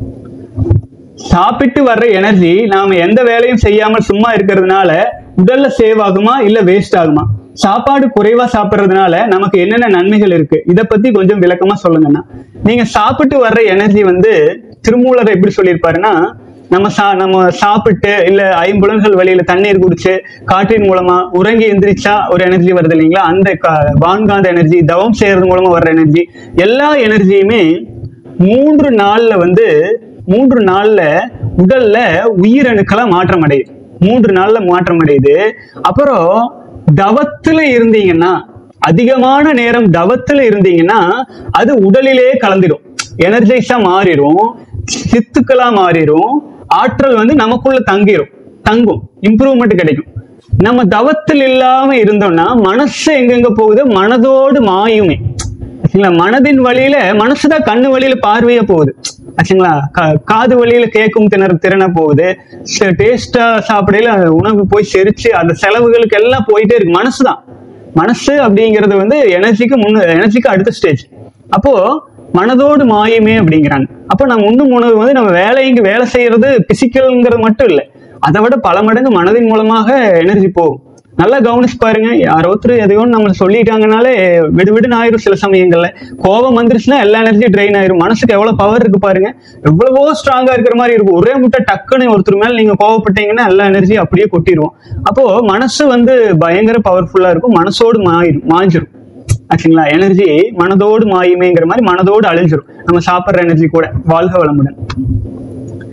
சாப்பிட்டு வர்ற எனர்ஜி நாம எந்த வேலையும் செய்யாமல் சும்மா இருக்கிறதுனால உடல்ல சேவ் ஆகுமா இல்ல வேஸ்ட் ஆகுமா சாப்பாடு குறைவா சாப்பிடுறதுனால நமக்கு என்னென்ன நன்மைகள் இருக்கு இத பத்தி கொஞ்சம் விளக்கமா சொல்லுங்கண்ணா நீங்க சாப்பிட்டு வர்ற எனர்ஜி வந்து திருமூலர் எப்படி சொல்லியிருப்பாருன்னா நம்ம சா நம்ம சாப்பிட்டு இல்ல ஐம்புலன்கள் வழியில தண்ணீர் குடிச்சு காற்றின் மூலமா உறங்கி எந்திரிச்சா ஒரு எனர்ஜி வருது இல்லைங்களா அந்த கா- வான்காந்த எனர்ஜி தவம் செய்யறது மூலமா வர்ற எனர்ஜி எல்லா எனர்ஜியுமே மூன்று நாள்ல வந்து மூன்று நாள்ல உடல்ல உயிரணுக்களா மாற்றம் அடையுது மூன்று நாள்ல மாற்றம் அடையுது அப்புறம் தவத்துல இருந்தீங்கன்னா அதிகமான நேரம் தவத்துல இருந்தீங்கன்னா அது உடலிலே கலந்துடும் எனர்ஜைஸா மாறிடும் சித்துக்களா மாறிடும் ஆற்றல் வந்து நமக்குள்ள தங்கிரும் தங்கும் இம்ப்ரூவ்மெண்ட் கிடைக்கும் நம்ம தவத்தில் இல்லாம இருந்தோம்னா மனசு எங்கெங்க போகுது மனதோடு மாயுமே ஆச்சுங்களா மனதின் வழியில மனசுதான் கண்ணு வழியில பார்வையா போகுது ஆச்சுங்களா கா- காது வழியில கேட்கும் திணற திறனை போகுது டேஸ்டா சாப்பிடையில அந்த உணவு போய் செரிச்சு அந்த செலவுகளுக்கு எல்லாம் போயிட்டே இருக்கு மனசுதான் மனசு அப்படிங்கிறது வந்து எனர்ஜிக்கு முன்னு எனர்ஜிக்கு அடுத்த ஸ்டேஜ் அப்போ மனதோடு மாயுமே அப்படிங்கிறாங்க அப்போ நம்ம உண்ணும் உணவு வந்து நம்ம வேலைக்கு வேலை செய்யறது பிசிக்கல்ங்கிறது மட்டும் இல்லை அதை விட பல மடங்கு மனதின் மூலமாக எனர்ஜி போகும் நல்லா கவனிச்சு பாருங்க யாரோ ஒருத்தர் எதையோ நம்ம சொல்லிட்டாங்கனாலே விடு விடுன்னு ஆயிரும் சில சமயங்கள்ல கோபம் வந்துருச்சுன்னா எல்லா எனர்ஜி ட்ரெயின் ஆயிரும் மனசுக்கு எவ்வளவு பவர் இருக்கு பாருங்க எவ்வளவோ ஸ்ட்ராங்கா இருக்கிற மாதிரி இருக்கும் ஒரே முட்டை டக்குன்னு ஒருத்தர் மேல நீங்க கோவப்பட்டீங்கன்னா எல்லா எனர்ஜி அப்படியே கொட்டிடுவோம் அப்போ மனசு வந்து பயங்கர பவர்ஃபுல்லா இருக்கும் மனசோடு மாயிரும் மாஞ்சிரும் ஆச்சுங்களா எனர்ஜி மனதோடு மாயுமேங்கிற மாதிரி மனதோடு அழிஞ்சிரும் நம்ம சாப்பிடுற எனர்ஜி கூட வாழ்க வளமுடன்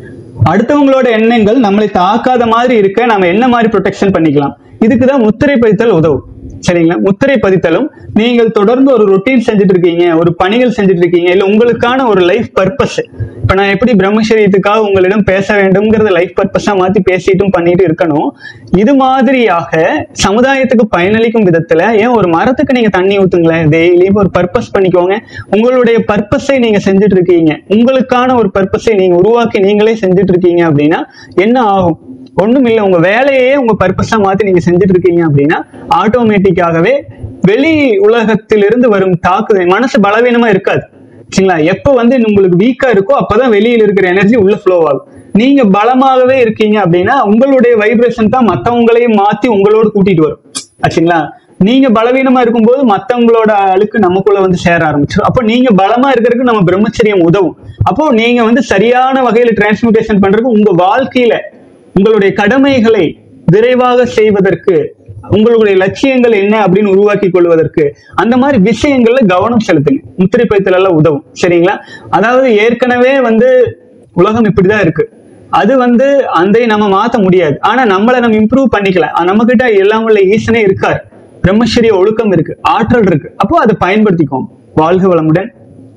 அடுத்தவங்களோட எண்ணங்கள் நம்மளை தாக்காத மாதிரி இருக்க நாம என்ன மாதிரி ப்ரொடெக்ஷன் பண்ணிக்கலாம் இதுக்கு தான் முத்திரை பதித்தல் உதவும் சரிங்களா முத்திரை பதித்தலும் நீங்கள் தொடர்ந்து ஒரு ரொட்டீன் செஞ்சுட்டு இருக்கீங்க ஒரு பணிகள் செஞ்சுட்டு இருக்கீங்க இல்ல உங்களுக்கான ஒரு லைஃப் பர்பஸ் இப்ப நான் எப்படி பிரம்மச்சரியத்துக்காக உங்களிடம் பேச வேண்டும்ங்கிறத லைஃப் பர்பஸா மாத்தி பேசிட்டும் பண்ணிட்டு இருக்கணும் இது மாதிரியாக சமுதாயத்துக்கு பயனளிக்கும் விதத்துல ஏன் ஒரு மரத்துக்கு நீங்க தண்ணி ஊத்துங்களேன் டெய்லியும் ஒரு பர்பஸ் பண்ணிக்கோங்க உங்களுடைய பர்பஸை நீங்க செஞ்சுட்டு இருக்கீங்க உங்களுக்கான ஒரு பர்பஸை நீங்க உருவாக்கி நீங்களே செஞ்சுட்டு இருக்கீங்க அப்படின்னா என்ன ஆகும் ஒண்ணும் இல்ல உங்க வேலையே உங்க பர்பஸா மாத்தி நீங்க செஞ்சுட்டு இருக்கீங்க அப்படின்னா ஆட்டோமேட்டிக்காகவே வெளி உலகத்திலிருந்து வரும் தாக்குதல் மனசு பலவீனமா இருக்காது சரிங்களா எப்ப வந்து உங்களுக்கு வீக்கா இருக்கோ அப்பதான் வெளியில இருக்கிற எனர்ஜி உள்ள ஃப்ளோ ஆகும் நீங்க பலமாகவே இருக்கீங்க அப்படின்னா உங்களுடைய வைப்ரேஷன் தான் மத்தவங்களையும் மாத்தி உங்களோட கூட்டிட்டு வரும் ஆச்சுங்களா நீங்க பலவீனமா இருக்கும்போது மத்தவங்களோட அழுக்கு நமக்குள்ள வந்து சேர ஆரம்பிச்சிடும் அப்போ நீங்க பலமா இருக்கிறதுக்கு நம்ம பிரம்மச்சரியம் உதவும் அப்போ நீங்க வந்து சரியான வகையில டிரான்ஸ்மியூட்டேஷன் பண்றதுக்கு உங்க வாழ்க்கையில உங்களுடைய கடமைகளை விரைவாக செய்வதற்கு உங்களுடைய லட்சியங்கள் என்ன அப்படின்னு உருவாக்கி கொள்வதற்கு அந்த மாதிரி விஷயங்கள்ல கவனம் செலுத்துங்க முத்திரை பைத்தல் எல்லாம் உதவும் சரிங்களா அதாவது ஏற்கனவே வந்து உலகம் இப்படிதான் இருக்கு அது வந்து அந்த நம்ம மாத்த முடியாது ஆனா நம்மளை நம்ம இம்ப்ரூவ் பண்ணிக்கலாம் நம்ம கிட்ட எல்லாம் உள்ள ஈசனே இருக்காரு பிரம்மச்சரிய ஒழுக்கம் இருக்கு ஆற்றல் இருக்கு அப்போ அதை பயன்படுத்திக்கோங்க வாழ்க வளமுடன்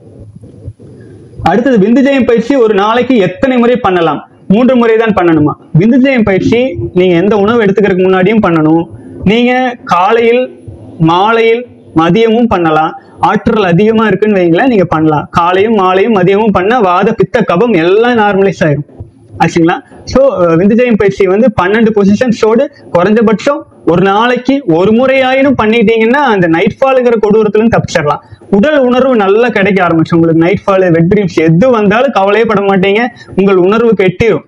அடுத்தது விந்துஜயம் பயிற்சி ஒரு நாளைக்கு எத்தனை முறை பண்ணலாம் மூன்று முறை தான் பண்ணணுமா விந்துஜயம் பயிற்சி நீங்க எந்த உணவு எடுத்துக்கிறதுக்கு முன்னாடியும் பண்ணணும் நீங்க காலையில் மாலையில் மதியமும் பண்ணலாம் ஆற்றல் அதிகமா இருக்குன்னு வைங்களேன் நீங்க பண்ணலாம் காலையும் மாலையும் மதியமும் பண்ணா வாத பித்த கபம் எல்லாம் நார்மலைஸ் ஆயிரும் ஆச்சுங்களா ஸோ விந்துஜயம் பயிற்சி வந்து பன்னெண்டு பொசிஷன்ஸோடு குறைஞ்சபட்சம் ஒரு நாளைக்கு ஒரு முறையாயினும் பண்ணிட்டீங்கன்னா அந்த நைட் ஃபாலுங்கிற கொடூரத்துல இருந்து தப்பிச்சிடலாம் உடல் உணர்வு நல்லா கிடைக்க ஆரம்பிச்சு உங்களுக்கு நைட் ஃபால் வெட் ட்ரீம்ஸ் எது வந்தாலும் கவலையே பட மாட்டீங்க உங்கள் உணர்வு கெட்டிரும்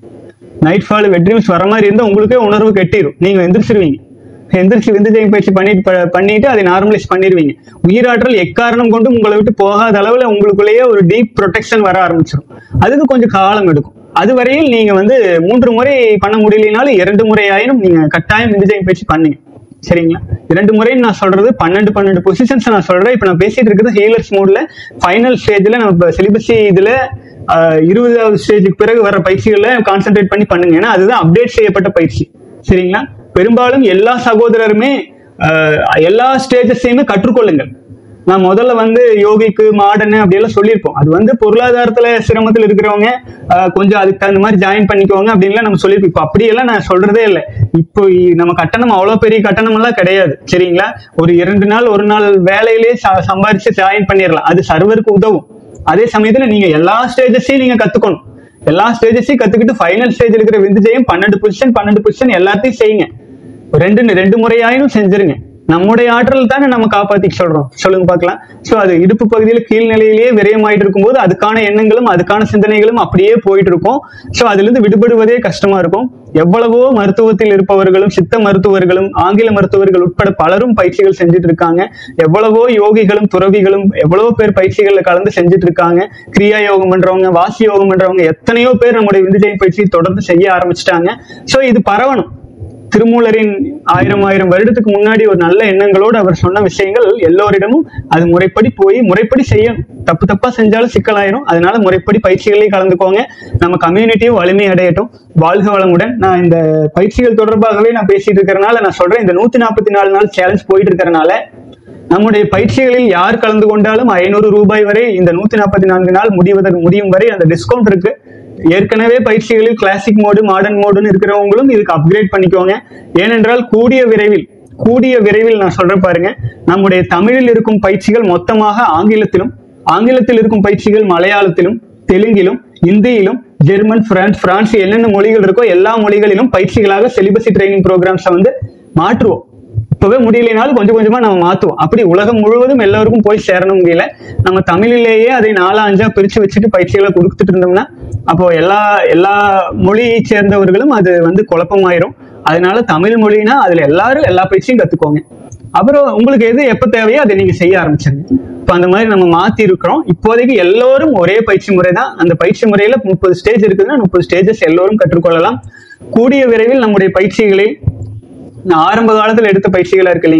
நைட் ஃபால் வெட் ட்ரீம்ஸ் வர மாதிரி இருந்தால் உங்களுக்கே உணர்வு கெட்டிரும் நீங்க எந்திரிச்சிருவீங்க எந்திரிச்சு விந்துஜயம் பயிற்சி பண்ணிட்டு ப- பண்ணிட்டு அதை நார்மலைஸ் பண்ணிடுவீங்க உயிராற்றல் எக்காரணம் கொண்டு உங்களை விட்டு போகாத அளவுல உங்களுக்குள்ளேயே ஒரு டீப் ப்ரொடெக்ஷன் வர ஆரம்பிச்சிடும் அதுக்கு கொஞ்சம் காலம் எடுக்கும் அது வரையில் நீங்க வந்து மூன்று முறை பண்ண முடியலனாலும் இரண்டு முறை ஆயினும் நீங்க கட்டாயம் விந்துஜயம் பயிற்சி பண்ணுங்க சரிங்களா இரண்டு முறைன்னு நான் சொல்றது பன்னெண்டு பன்னெண்டு பொசிஷன்ஸ் நான் சொல்றேன் இப்போ நான் பேசிட்டு இருக்கிறது ஹீலர்ஸ் மோட்ல ஃபைனல் ஸ்டேஜ்ல நம்ம சிலிபஸி இதுல ஆஹ், இருபதாவது ஸ்டேஜுக்கு பிறகு வர பயிற்சிகளை கான்சென்ட்ரேட் பண்ணி பண்ணுங்க ஏன்னா அதுதான் அப்டேட் செய்யப்பட்ட பயிற்சி சரிங்களா பெரும்பாலும் எல்லா சகோதரருமே ஆஹ், எல்லா ஸ்டேஜஸையுமே கற்றுக்கொள்ளுங்கள் நான் முதல்ல வந்து யோகிக்கு மாடர்னு அப்படியெல்லாம் சொல்லியிருப்போம் அது வந்து பொருளாதாரத்துல சிரமத்தில் இருக்கிறவங்க ஆஹ், கொஞ்சம் அதுக்கு தகுந்த மாதிரி ஜாயின் பண்ணிக்கோங்க அப்படின்லாம் நம்ம சொல்லியிருப்போம் இப்போ அப்படியெல்லாம் நான் சொல்றதே இல்லை இப்போ இ- நம்ம கட்டணம் அவ்வளோ பெரிய கட்டணம் எல்லாம் கிடையாது சரிங்களா ஒரு இரண்டு நாள் ஒரு நாள் வேலையிலேயே ச- சம்பாரிச்சு ஜாயின் பண்ணிடலாம் அது சர்வருக்கு உதவும் அதே சமயத்துல நீங்க எல்லா ஸ்டேஜஸையும் நீங்க கத்துக்கணும் எல்லா ஸ்டேஜஸையும் கத்துக்கிட்டு ஃபைனல் ஸ்டேஜ் இருக்கிற விந்துஜையும் பன்னெண்டு பொசிஷன் பன்னெண்டு பொசிஷன் எல்லாத்தையும் செய்யுங்க ரெண்டு ரெண்டு முறையாயினும் செஞ்சிருங்க நம்முடைய ஆற்றல் தானே நம்ம காப்பாத்திக்க சொல்றோம் சொல்லுங்க பார்க்கலாம் சோ அது இடுப்பு பகுதியில் கீழ்நிலையிலேயே விரயமாயிட்டு இருக்கும்போது அதுக்கான எண்ணங்களும் அதுக்கான சிந்தனைகளும் அப்படியே போயிட்டு இருக்கும் சோ அதுல இருந்து விடுபடுவதே கஷ்டமா இருக்கும் எவ்வளவோ மருத்துவத்தில் இருப்பவர்களும் சித்த மருத்துவர்களும் ஆங்கில மருத்துவர்கள் உட்பட பலரும் பயிற்சிகள் செஞ்சுட்டு இருக்காங்க எவ்வளவோ யோகிகளும் துறவிகளும் எவ்வளவோ பேர் பயிற்சிகள்ல கலந்து செஞ்சுட்டு இருக்காங்க கிரியா யோகம் பண்றவங்க வாசி யோகம் பண்றவங்க எத்தனையோ பேர் நம்முடைய விந்துஜயம் பயிற்சி தொடர்ந்து செய்ய ஆரம்பிச்சிட்டாங்க சோ இது பரவணும் திருமூலரின் ஆயிரம் ஆயிரம் வருடத்துக்கு முன்னாடி ஒரு நல்ல எண்ணங்களோடு அவர் சொன்ன விஷயங்கள் எல்லோரிடமும் அது முறைப்படி போய் முறைப்படி செய்யணும் தப்பு தப்பா செஞ்சாலும் சிக்கலாயிரும் அதனால முறைப்படி பயிற்சிகளையும் கலந்துக்கோங்க நம்ம கம்யூனிட்டியும் வலிமை அடையட்டும் வாழ்க வளமுடன் நான் இந்த பயிற்சிகள் தொடர்பாகவே நான் பேசிட்டு இருக்கிறனால நான் சொல்றேன் இந்த நூத்தி நாற்பத்தி நாலு நாள் சேலஞ்ச் போயிட்டு இருக்கிறனால நம்முடைய பயிற்சிகளில் யார் கலந்து கொண்டாலும் ஐநூறு ரூபாய் வரை இந்த நூத்தி நாற்பத்தி நான்கு நாள் முடிவதற்கு முடியும் வரை அந்த டிஸ்கவுண்ட் இருக்கு ஏற்கனவே பயிற்சிகளில் கிளாசிக் மோடு மாடர்ன் மோடுன்னு இருக்கிறவங்களும் இதுக்கு அப்கிரேட் பண்ணிக்கோங்க ஏனென்றால் கூடிய விரைவில் கூடிய விரைவில் நான் சொல்றேன் பாருங்க நம்முடைய தமிழில் இருக்கும் பயிற்சிகள் மொத்தமாக ஆங்கிலத்திலும் ஆங்கிலத்தில் இருக்கும் பயிற்சிகள் மலையாளத்திலும் தெலுங்கிலும் இந்தியிலும் ஜெர்மன் பிரான்ஸ் பிரான்ஸ் என்னென்ன மொழிகள் இருக்கோ எல்லா மொழிகளிலும் பயிற்சிகளாக சிலிபஸி ட்ரைனிங் ப்ரோக்ராம்ஸை வந்து மாற்றுவோம் இப்பவே முடியலைனாலும் கொஞ்சம் கொஞ்சமா நம்ம மாத்துவோம் அப்படி உலகம் முழுவதும் எல்லாருக்கும் போய் சேரணும் முடியல நம்ம தமிழிலேயே அதை நாலா அஞ்சா பிரிச்சு வச்சுட்டு பயிற்சிகளை கொடுத்துட்டு இருந்தோம்னா அப்போ எல்லா எல்லா மொழியை சேர்ந்தவர்களும் அது வந்து குழப்பமாயிரும் அதனால தமிழ் மொழினா அதுல எல்லாரும் எல்லா பயிற்சியும் கத்துக்கோங்க அப்புறம் உங்களுக்கு எது எப்ப தேவையோ அதை நீங்க செய்ய ஆரம்பிச்சிருங்க இப்போ அந்த மாதிரி நம்ம மாத்தி இருக்கிறோம் இப்போதைக்கு எல்லோரும் ஒரே பயிற்சி முறை தான் அந்த பயிற்சி முறையில முப்பது ஸ்டேஜ் இருக்குதுன்னா முப்பது ஸ்டேஜஸ் எல்லோரும் கற்றுக்கொள்ளலாம் கூடிய விரைவில் நம்முடைய பயிற்சிகளை நான் ஆரம்ப காலத்துல எடுத்த பயிற்சிகளா இருக்கு இல்லைங்களா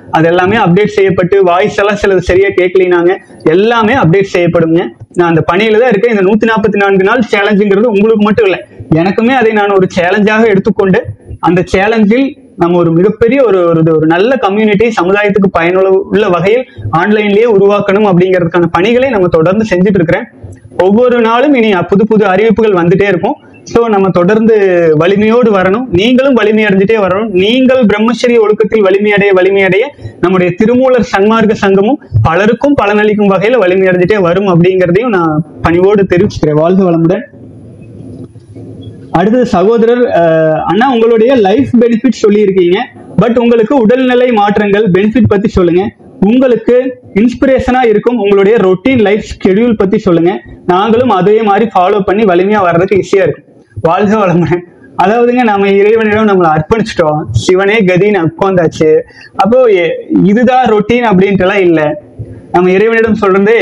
அது எல்லாமே அப்டேட் செய்யப்பட்டு வாய்ஸ் எல்லாம் சிலது சரியா கேட்கலினாங்க எல்லாமே அப்டேட் செய்யப்படுங்க நான் அந்த பணியில தான் இருக்கேன் இந்த நூத்தி நாற்பத்தி நான்கு நாள் சேலஞ்சுங்கிறது உங்களுக்கு மட்டும் இல்லை எனக்குமே அதை நான் ஒரு சேலஞ்சாக எடுத்துக்கொண்டு அந்த சேலஞ்சில் நம்ம ஒரு மிகப்பெரிய ஒரு ஒரு ஒரு நல்ல கம்யூனிட்டி சமுதாயத்துக்கு பயனுள்ள உள்ள வகையில் ஆன்லைன்லயே உருவாக்கணும் அப்படிங்கிறதுக்கான பணிகளை நம்ம தொடர்ந்து செஞ்சுட்டு இருக்கிறேன் ஒவ்வொரு நாளும் இனி புது புது அறிவிப்புகள் வந்துட்டே இருக்கும் ஸோ நம்ம தொடர்ந்து வலிமையோடு வரணும் நீங்களும் வலிமை அடைஞ்சிட்டே வரணும் நீங்கள் பிரம்மச்சரிய ஒழுக்கத்தில் வலிமையடைய வலிமையடைய நம்முடைய திருமூலர் சன்மார்க்க சங்கமும் பலருக்கும் பலனளிக்கும் வகையில வலிமை அடைஞ்சிட்டே வரும் அப்படிங்கிறதையும் நான் பணிவோடு தெரிவிச்சுக்கிறேன் வாழ்க வளமுடன் அடுத்தது சகோதரர் அஹ், அண்ணா உங்களுடைய லைஃப் பெனிஃபிட் சொல்லியிருக்கீங்க பட் உங்களுக்கு உடல்நிலை மாற்றங்கள் பெனிஃபிட் பத்தி சொல்லுங்க உங்களுக்கு இன்ஸ்பிரேஷனா இருக்கும் உங்களுடைய ரொட்டீன் லைஃப் ஸ்கெடியூல் பத்தி சொல்லுங்க நாங்களும் அதே மாதிரி ஃபாலோ பண்ணி வலிமையா வர்றதுக்கு ஈஸியா இருக்கும் வாழ்க வளமுடன் அதாவதுங்க நம்ம இறைவனிடம் நம்மளை அர்ப்பணிச்சிட்டோம் சிவனே கதின்னு உட்காந்தாச்சு அப்போ எ- இதுதான் ரொட்டீன் அப்படின்ட்டு எல்லாம் இல்ல நம்ம இறைவனிடம் சொல்றதே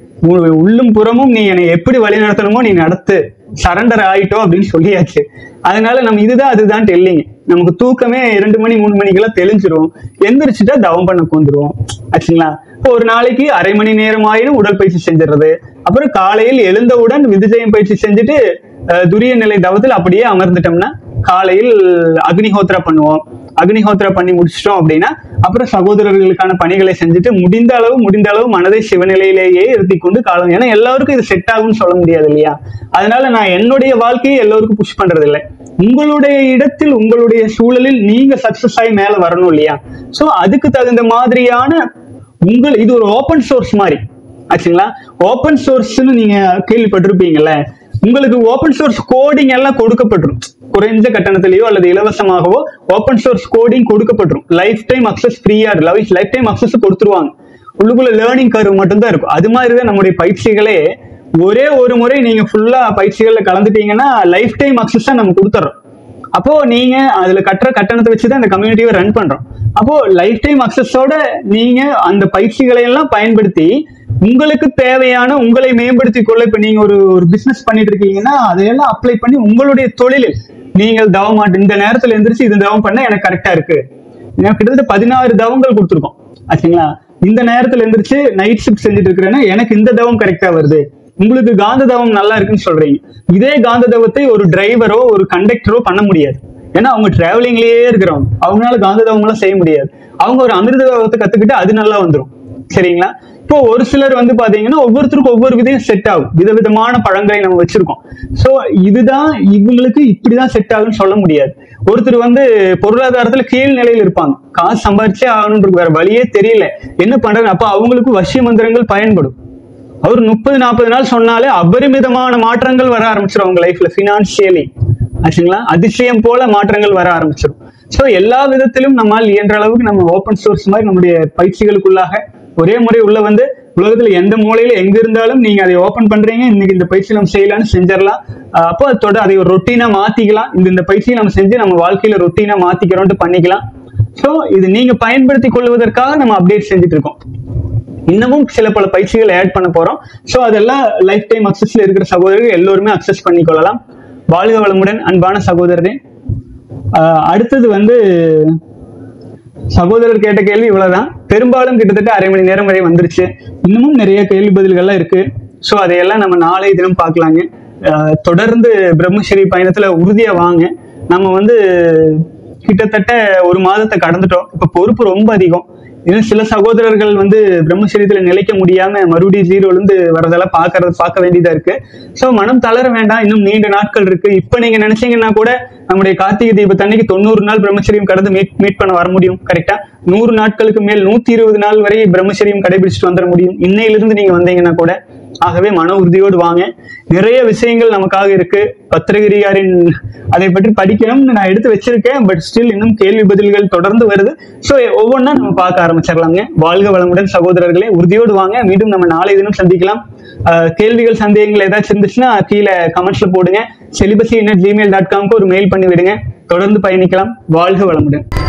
உ- உள்ளும் புறமும் நீ என்னை எப்படி வழி நடத்தணுமோ நீ நடத்து சரண்டர் ஆயிட்டோம் அப்படின்னு சொல்லியாச்சு அதனால நம்ம இதுதான் அதுதான் இல்லைங்க நமக்கு தூக்கமே இரண்டு மணி மூணு மணிக்கெல்லாம் தெளிஞ்சிரும் எந்திரிச்சுட்டா தவம் பண்ண கொண்டுருவோம் ஆச்சுங்களா இப்போ ஒரு நாளைக்கு அரை மணி நேரம் ஆயினும் உடற்பயிற்சி செஞ்சிடுறது அப்புறம் காலையில் எழுந்தவுடன் விதிஜயம் பயிற்சி செஞ்சுட்டு அஹ், துரிய நிலை தவத்தில் அப்படியே அமர்ந்துட்டோம்னா காலையில் அக்னிஹோத்ரா பண்ணுவோம் அக்னிஹோத்ரா பண்ணி முடிச்சிட்டோம் அப்படின்னா அப்புறம் சகோதரர்களுக்கான பணிகளை செஞ்சுட்டு முடிந்த அளவு முடிந்த அளவு மனதை சிவநிலையிலேயே இருத்தி கொண்டு காலம் ஏன்னா எல்லாருக்கும் இது செட் ஆகும்னு சொல்ல முடியாது இல்லையா அதனால நான் என்னுடைய வாழ்க்கையை எல்லோருக்கும் புஷ் பண்றது இல்லை உங்களுடைய இடத்தில் உங்களுடைய சூழலில் நீங்க சக்சஸ் ஆகி மேல வரணும் இல்லையா சோ அதுக்கு தகுந்த மாதிரியான உங்கள் இது ஒரு ஓப்பன் சோர்ஸ் மாதிரி ஆச்சுங்களா ஓப்பன் சோர்ஸ்னு நீங்க கேள்விப்பட்டிருப்பீங்கல்ல உங்களுக்கு ஓப்பன் சோர்ஸ் கோடிங் எல்லாம் கொடுக்கப்பட்டுரும் குறைஞ்ச கட்டணத்திலேயோ அல்லது இலவசமாகவோ ஓப்பன் சோர்ஸ் கோடிங் கொடுக்கப்பட்டுரும் லைஃப் டைம் அக்சஸ் ஃப்ரீயா லைஃப் லைஃப் டைம் அக்சஸ் கொடுத்துருவாங்க உள்ளுக்குள்ள லேர்னிங் கர்வ் மட்டும் தான் இருக்கும் அது மாதிரி தான் நம்முடைய பயிற்சிகளே ஒரே ஒரு முறை நீங்க ஃபுல்லா பயிற்சிகள்ல கலந்துட்டீங்கன்னா லைஃப் டைம் அக்சஸ் நம்ம கொடுத்துறோம் அப்போ நீங்க அதுல கட்டுற கட்டணத்தை வச்சு தான் இந்த கம்யூனிட்டியை ரன் பண்றோம் அப்போ லைஃப் டைம் அக்சஸோட நீங்க அந்த பயிற்சிகளை எல்லாம் பயன்படுத்தி உங்களுக்கு தேவையான உங்களை மேம்படுத்திக் கொள்ள இப்ப நீங்க ஒரு ஒரு பிசினஸ் பண்ணிட்டு இருக்கீங்கன்னா அதையெல்லாம் அப்ளை பண்ணி உங்களுடைய தொழிலில் நீங்கள் தவம் மாட்டு இந்த நேரத்துல எந்திரிச்சு இது தவம் பண்ண எனக்கு கரெக்டா இருக்கு எனக்கு கிட்டத்தட்ட பதினாறு தவங்கள் கொடுத்துருக்கோம் ஆச்சுங்களா இந்த நேரத்துல எந்திரிச்சு நைட் ஷிஃப்ட் செஞ்சுட்டு இருக்கிறேன்னா எனக்கு இந்த தவம் கரெக்டா வருது உங்களுக்கு காந்த தவம் நல்லா இருக்குன்னு சொல்றீங்க இதே காந்த தவத்தை ஒரு டிரைவரோ ஒரு கண்டக்டரோ பண்ண முடியாது ஏன்னா அவங்க டிராவலிங்லயே இருக்கிறவங்க அவங்களால காந்த தவம் எல்லாம் செய்ய முடியாது அவங்க ஒரு அமிர்த தவத்தை கத்துக்கிட்டு அது நல்லா வந்துரும் சரிங்களா இப்போ ஒரு சிலர் வந்து பாத்தீங்கன்னா ஒவ்வொருத்தருக்கும் ஒவ்வொரு விதையும் செட் ஆகும் விதவிதமான பழங்களை நம்ம வச்சிருக்கோம் சோ இதுதான் இவங்களுக்கு இப்படிதான் செட் ஆகும்னு சொல்ல முடியாது ஒருத்தர் வந்து பொருளாதாரத்துல கீழ் நிலையில இருப்பாங்க காசு சம்பாரிச்சே ஆகணும்ன்றது வேற வழியே தெரியல என்ன பண்றாங்க அப்ப அவங்களுக்கு வசிய மந்திரங்கள் பயன்படும் அவர் முப்பது நாற்பது நாள் சொன்னாலே அபரிமிதமான மாற்றங்கள் வர ஆரம்பிச்சிடும் அவங்க லைஃப்ல பினான்சியலி ஆச்சுங்களா அதிசயம் போல மாற்றங்கள் வர ஆரம்பிச்சிடும் ஸோ எல்லா விதத்திலும் நம்மால் இயன்ற அளவுக்கு நம்ம ஓப்பன் சோர்ஸ் மாதிரி நம்முடைய பயிற்சிகளுக்குள்ளாக ஒரே முறை உள்ள வந்து உலகத்துல எந்த மூலையில எங்க இருந்தாலும் நீங்க அதை ஓபன் பண்றீங்க இன்னைக்கு இந்த பயிற்சி நம்ம செய்யலாம்னு செஞ்சிடலாம் அஹ் அப்போ அதோட அதை ஒரு ரொட்டீனா மாத்திக்கலாம் இந்த இந்த பயிற்சியை நம்ம செஞ்சு நம்ம வாழ்க்கையில ரொட்டீனா மாத்திக்கிறோம்ட்டு பண்ணிக்கலாம் ஸோ இது நீங்க பயன்படுத்தி கொள்வதற்காக நம்ம அப்டேட் செஞ்சுட்டு இருக்கோம் இன்னமும் சில பல பயிற்சிகள் ஆட் பண்ண போறோம் ஸோ அதெல்லாம் லைஃப் டைம் அக்சஸ்ல இருக்கிற சகோதரர்கள் எல்லோருமே அக்சஸ் பண்ணிக்கொள்ளலாம் வாழ்க வளமுடன் அன்பான சகோதரரே ஆஹ் அடுத்தது வந்து சகோதரர் கேட்ட கேள்வி இவ்வளவுதான் பெரும்பாலும் கிட்டத்தட்ட அரை மணி நேரம் வரை வந்துருச்சு இன்னமும் நிறைய கேள்வி பதில்கள்லாம் இருக்கு ஸோ அதையெல்லாம் நம்ம நாளை தினம் பார்க்கலாங்க ஆஹ் தொடர்ந்து பிரம்மஸ்ரீ பயணத்துல உறுதியா வாங்க நம்ம வந்து கிட்டத்தட்ட ஒரு மாதத்தை கடந்துட்டோம் இப்ப பொறுப்பு ரொம்ப அதிகம் இன்னும் சில சகோதரர்கள் வந்து பிரம்மச்சரியத்துல நிலைக்க முடியாம மறுபடியும் ஜீரோல இருந்து வரதெல்லாம் பாக்குறது பார்க்க வேண்டியதா இருக்கு சோ மனம் தளர வேண்டாம் இன்னும் நீண்ட நாட்கள் இருக்கு இப்ப நீங்க நினைச்சீங்கன்னா கூட நம்முடைய கார்த்திகை தீபத்தன்னைக்கு தொண்ணூறு நாள் பிரம்மச்சரியம் கடந்து மீட் மீட் பண்ண வர முடியும் கரெக்டா நூறு நாட்களுக்கு மேல் நூத்தி இருபது நாள் வரை பிரம்மச்சரியம் கடைபிடிச்சிட்டு வந்துட முடியும் இன்னையிலிருந்து நீங்க வந்தீங்கன்னா கூட ஆகவே மன உறுதியோடு வாங்க நிறைய விஷயங்கள் நமக்காக இருக்கு பத்திரகிரியாரின் அதை பற்றி படிக்கணும்னு நான் எடுத்து வச்சிருக்கேன் பட் ஸ்டில் இன்னும் கேள்வி பதில்கள் தொடர்ந்து வருது ஸோ ஒவ்வொன்றா நம்ம பார்க்க ஆரம்பிச்சிடலாங்க வாழ்க வளமுடன் சகோதரர்களே உறுதியோடு வாங்க மீண்டும் நம்ம நாளை தினம் சந்திக்கலாம் ஆஹ் கேள்விகள் சந்தேகங்கள் ஏதாச்சும் இருந்துச்சுன்னா கீழே கமெண்ட்ஸ்ல போடுங்க செலிபசி ஜிமெயில் டாட் காம்க்கு ஒரு மெயில் பண்ணி விடுங்க தொடர்ந்து பயணிக்கலாம் வாழ்க வளமுடன்